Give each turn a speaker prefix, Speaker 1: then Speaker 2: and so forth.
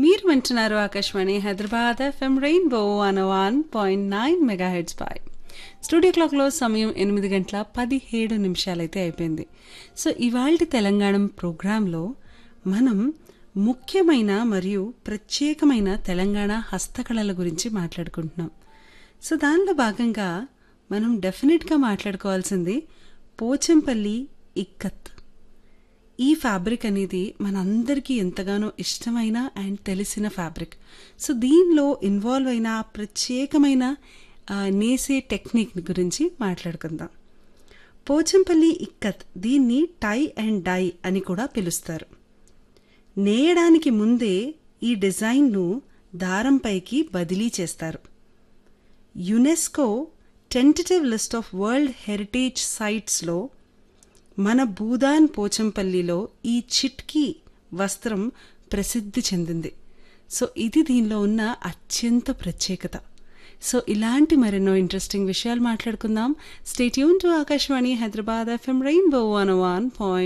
Speaker 1: మీరు వింటున్నారు Akashvani Hyderabad FM rainbow one one point nine megahertz పై స్టూడియో క్లాక్లో సమయం ఎనిమిది గంటల పదిహేడు నిమిషాలైతే అయిపోయింది సో ఇవాళ తెలంగాణ ప్రోగ్రాంలో మనం ముఖ్యమైన మరియు ప్రత్యేకమైన తెలంగాణ హస్తకళల గురించి మాట్లాడుకుంటున్నాం సో దానిలో భాగంగా మనం డెఫినెట్గా మాట్లాడుకోవాల్సింది పోచంపల్లి ఇక్కత్ ఈ ఫ్యాబ్రిక్ అనేది మనందరికీ ఎంతగానో ఇష్టమైన అండ్ తెలిసిన ఫ్యాబ్రిక్ సో దీనిలో ఇన్వాల్వ్ అయిన ఆ ప్రత్యేకమైన ఆ, నేసే టెక్నిక్ గురించి మాట్లాడుకుందాం పోచంపల్లి ఇక్కత్ దీన్ని టై అండ్ డై అని కూడా పిలుస్తారు నేయడానికి ముందే ఈ డిజైన్ను దారంపైకి బదిలీ చేస్తారు UNESCO tentative list of world heritage సైట్స్లో మన భూదాన్ పోచంపల్లిలో ఈ చిట్కీ వస్త్రం ప్రసిద్ధి చెందింది సో ఇది దీనిలో ఉన్న అత్యంత ప్రత్యేకత సో ఇలాంటి మరెన్నో ఇంట్రెస్టింగ్ విషయాలు మాట్లాడుకుందాం stay tuned to Akashvani Hyderabad FM rainbow one one point